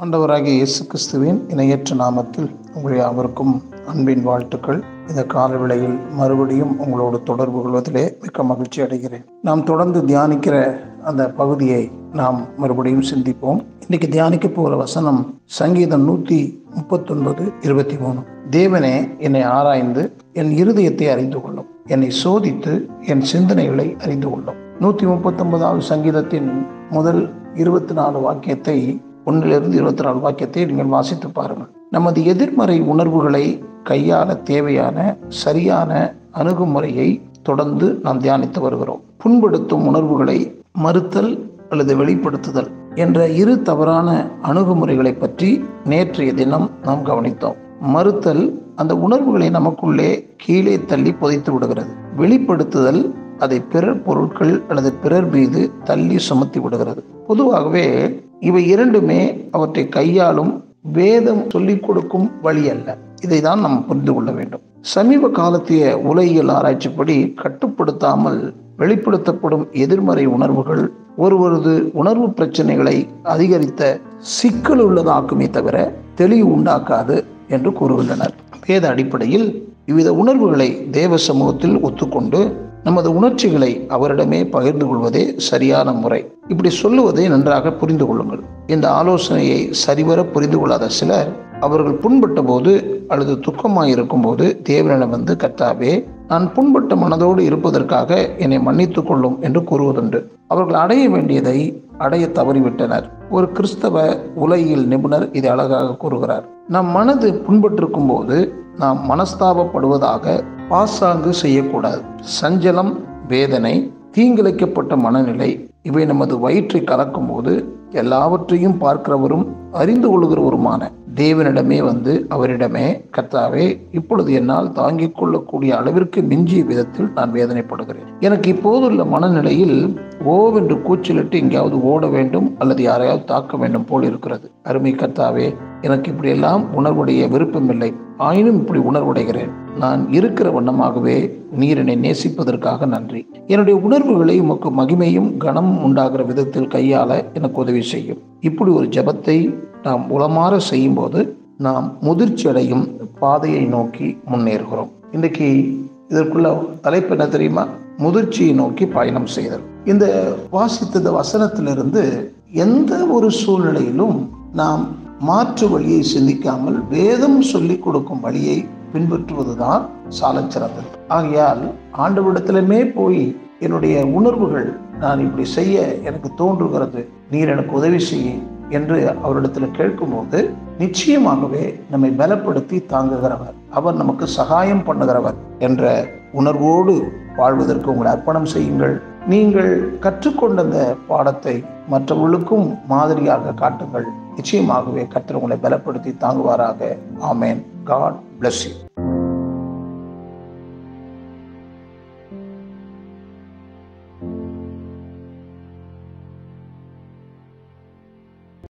ஆண்டவராகிய இயேசு கிறிஸ்துவின் இணையற்ற நாமத்தில் உங்கள் யாவருக்கும் அன்பின் வாழ்த்துக்கள் இந்த கால வேளையில் மறுபடியும் உங்களோடு தொடர்பு கொள்வதிலே மிக்க மகிழ்ச்சி அடைகிறேன் நாம் தொடர்ந்து தியானிக்கிற அந்த பகுதியை நாம் மறுபடியும் சிந்திப்போம் இன்னைக்கு தியானிக்க போகிற வசனம் சங்கீதம் நூற்றி முப்பத்தொன்பது இருபத்தி மூணு தேவனே என்னை ஆராய்ந்து என் இருதயத்தை அறிந்து கொள்ளும் என்னை சோதித்து என் சிந்தனைகளை அறிந்து கொள்ளும் நூற்றி முப்பத்தொன்பதாவது சங்கீதத்தின் முதல் இருபத்தி நாலு வாக்கியத்தை ஒன்றிலிருந்து இருபத்தி நாலு வாக்கியத்தை நீங்கள் வாசித்து பாருங்கள் நமது எதிர்மறை உணர்வுகளை கையாள தேவையான சரியான அணுகுமுறையை தொடர்ந்து நாம் தியானித்து வருகிறோம் புண்படுத்தும் உணர்வுகளை மறுத்தல் அல்லது வெளிப்படுத்துதல் என்ற இரு தவறான அணுகுமுறைகளை பற்றி நேற்றைய தினம் நாம் கவனித்தோம் மறுத்தல் அந்த உணர்வுகளை நமக்குள்ளே கீழே தள்ளி புதைத்து விடுகிறது வெளிப்படுத்துதல் அதை பிறர் பொருட்கள் அல்லது பிறர் மீது தள்ளி சுமத்தி விடுகிறது பொதுவாகவே இவை இரண்டுமே அவற்றை கையாளும் வேதம் சொல்லிக் கொடுக்கும் வழி அல்ல இதை தான் நாம் புரிந்து கொள்ள வேண்டும் சமீப காலத்திய உலகியல் ஆராய்ச்சிப்படி கட்டுப்படுத்தாமல் வெளிப்படுத்தப்படும் எதிர்மறை உணர்வுகள் ஒருவரது உணர்வு பிரச்சனைகளை அதிகரித்த சிக்கல் உள்ளதாக்குமே தவிர தெளிவு உண்டாக்காது என்று கூறுகின்றனர் வேத அடிப்படையில் இவ்வித உணர்வுகளை தேவ சமூகத்தில் ஒத்துக்கொண்டு நமது உணர்ச்சிகளை அவரிடமே பகிர்ந்து கொள்வதே சரியான முறை இப்படி சொல்லுவதை நன்றாக புரிந்து கொள்ளுங்கள் இந்த ஆலோசனையை சரிவர புரிந்து கொள்ளாத சிலர் அவர்கள் புண்பட்ட போது அல்லது துக்கமாயிருக்கும் போது தேவனிடம் வந்து கத்தாவே நான் புண்பட்ட மனதோடு இருப்பதற்காக என்னை மன்னித்துக் கொள்ளும் என்று கூறுவதுண்டு அவர்கள் அடைய வேண்டியதை அடைய தவறிவிட்டனர் ஒரு கிறிஸ்தவ உலகியல் நிபுணர் இதை அழகாக கூறுகிறார் நம் மனது புண்பட்டிருக்கும் போது நாம் மனஸ்தாபப்படுவதாக பாசாங்கு செய்யக்கூடாது சஞ்சலம் வேதனை தீங்கிழைக்கப்பட்ட மனநிலை இவை நமது வயிற்றை கலக்கும் போது எல்லாவற்றையும் பார்க்கிறவரும் அறிந்து கொள்கிறவருமான தேவனிடமே வந்து அவரிடமே கர்த்தாவே இப்பொழுது என்னால் தாங்கிக் கொள்ளக்கூடிய அளவிற்கு மிஞ்சிய விதத்தில் நான் வேதனைப்படுகிறேன் எனக்கு இப்போதுள்ள மனநிலையில் ஓவென்று கூச்சலிட்டு எங்கேயாவது ஓட வேண்டும் அல்லது யாரையாவது தாக்க வேண்டும் போல் இருக்கிறது அருமை கர்த்தாவே எனக்கு இப்படியெல்லாம் உணர்வுடைய விருப்பமில்லை ஆயினும் இப்படி உணர்வுடைகிறேன் நான் இருக்கிற வண்ணமாகவே நீர் என்னை நேசிப்பதற்காக நன்றி என்னுடைய உணர்வுகளை உமக்கு மகிமையும் கனமும் உண்டாகிற விதத்தில் கையாள எனக்கு உதவி செய்யும் இப்படி ஒரு ஜபத்தை நாம் உளமாற செய்யும் போது நாம் முதிர்ச்சி அடையும் பாதையை நோக்கி முன்னேறுகிறோம் இன்றைக்கு இதற்குள்ள தலைப்பு என்ன தெரியுமா முதிர்ச்சியை நோக்கி பயணம் செய்தல் இந்த வாசித்த வசனத்திலிருந்து எந்த ஒரு சூழ்நிலையிலும் நாம் மாற்று வழியை சிந்திக்காமல் வேதம் சொல்லிக் கொடுக்கும் வழியை பின்பற்றுவதுதான் சாலச் சிறந்தது ஆகையால் ஆண்டவரிடத்திலுமே போய் என்னுடைய உணர்வுகள் நான் இப்படி செய்ய எனக்கு தோன்றுகிறது நீர் எனக்கு உதவி செய்ய என்று அவரிடத்தில் கேட்கும்போது நிச்சயமாகவே நம்மை பலப்படுத்தி தாங்குகிறவர் அவர் நமக்கு சகாயம் பண்ணுகிறவர் என்ற உணர்வோடு வாழ்வதற்கு உங்களை அர்ப்பணம் செய்யுங்கள் நீங்கள் கற்றுக்கொண்ட அந்த பாடத்தை மற்றவர்களுக்கும் மாதிரியாக காட்டுங்கள் நிச்சயமாகவே கற்றவங்களை பலப்படுத்தி தாங்குவாராக ஆமேன் காட் பிளஸ் யூ